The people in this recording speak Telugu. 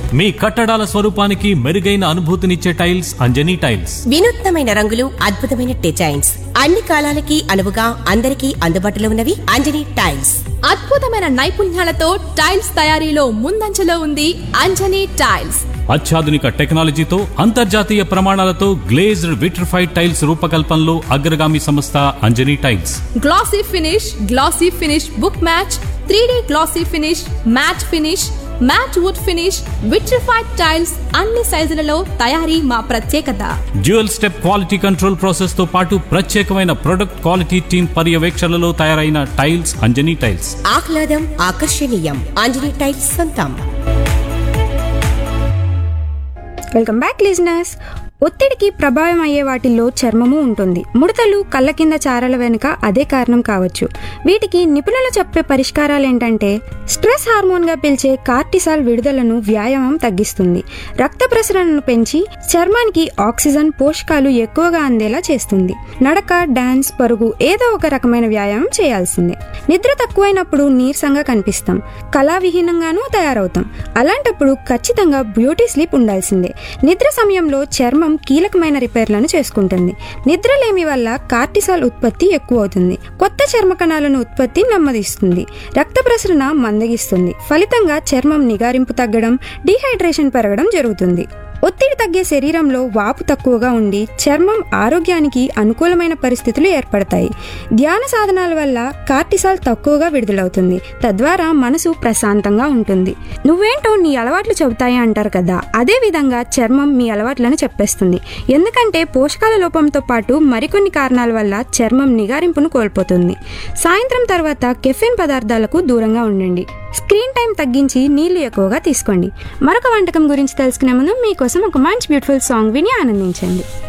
మీ కట్టడాల స్వరూపానికి మెరుగైన అనుభూతినిచ్చే టైల్స్ అంజనీ టైల్స్ వినూత్నమైన రంగులు అద్భుతమైన డిజైన్స్ అన్ని కాలాలకి అనువుగా అందరికీ అందుబాటులో ఉన్నవి అంజనీ టైల్స్ అద్భుతమైన నైపుణ్యాలతో టైల్స్ తయారీలో ముందంజలో ఉంది అంజనీ టైల్స్ అత్యాధునిక టెక్నాలజీతో అంతర్జాతీయ ప్రమాణాలతో గ్లేజ్డ్ విట్రిఫైడ్ టైల్స్ రూపకల్పనలో అగ్రగామి సంస్థ Anjani tiles glossy finish glossy finish book match three glossy finish matt finish matt wood finish vitrified tiles అన్ని సైజులలో తయారీ మా ప్రత్యేకత dual step quality control process తో పాటు ప్రత్యేకమైన ప్రొడక్ట్ క్వాలిటీ టీమ్ పర్యవేక్షణలో తయారైన టైల్స్ అంజనీ టైల్స్ ఆహ్లాదం ఆకర్షణీయం అంజనీ టైల్స్ సొంతం వెల్కమ్ బ్యాక్ లిజనర్స్ ఒత్తిడికి ప్రభావం అయ్యే వాటిల్లో చర్మము ఉంటుంది ముడతలు కళ్ళ కింద చారల వెనుక అదే కారణం కావచ్చు వీటికి నిపుణులు చెప్పే పరిష్కారాలు ఏంటంటే స్ట్రెస్ హార్మోన్గా పిలిచే కార్టిసాల్ విడుదలను వ్యాయామం తగ్గిస్తుంది రక్త ప్రసరణను పెంచి చర్మానికి ఆక్సిజన్ పోషకాలు ఎక్కువగా అందేలా చేస్తుంది నడక డాన్స్ పరుగు ఏదో ఒక రకమైన వ్యాయామం చేయాల్సిందే నిద్ర తక్కువైనప్పుడు నీరసంగా కనిపిస్తాం కళావిహీనంగానూ తయారవుతాం అలాంటప్పుడు ఖచ్చితంగా బ్యూటీ స్లీప్ ఉండాల్సిందే నిద్ర సమయంలో చర్మం కీలకమైన రిపేర్లను చేసుకుంటుంది నిద్రలేమి వల్ల కార్టిసాల్ ఉత్పత్తి ఎక్కువ అవుతుంది కొత్త చర్మ కణాలను ఉత్పత్తి నెమ్మదిస్తుంది రక్త ప్రసరణ మందగిస్తుంది ఫలితంగా చర్మం నిగారింపు తగ్గడం డీహైడ్రేషన్ పెరగడం జరుగుతుంది ఒత్తిడి తగ్గే శరీరంలో వాపు తక్కువగా ఉండి చర్మం ఆరోగ్యానికి అనుకూలమైన పరిస్థితులు ఏర్పడతాయి ధ్యాన సాధనాల వల్ల కార్టిసాల్ తక్కువగా విడుదలవుతుంది తద్వారా మనసు ప్రశాంతంగా ఉంటుంది నువ్వేంటో నీ అలవాట్లు చెబుతాయి అంటారు కదా అదే విధంగా చర్మం మీ అలవాట్లను చెప్పేస్తుంది ఎందుకంటే పోషకాల లోపంతో పాటు మరికొన్ని కారణాల వల్ల చర్మం నిగారింపును కోల్పోతుంది సాయంత్రం తర్వాత కెఫిన్ పదార్థాలకు దూరంగా ఉండండి స్క్రీన్ టైం తగ్గించి నీళ్లు ఎక్కువగా తీసుకోండి మరొక వంటకం గురించి తెలుసుకునే ముందు మీకోసం ఒక మంచి బ్యూటిఫుల్ సాంగ్ విని ఆనందించండి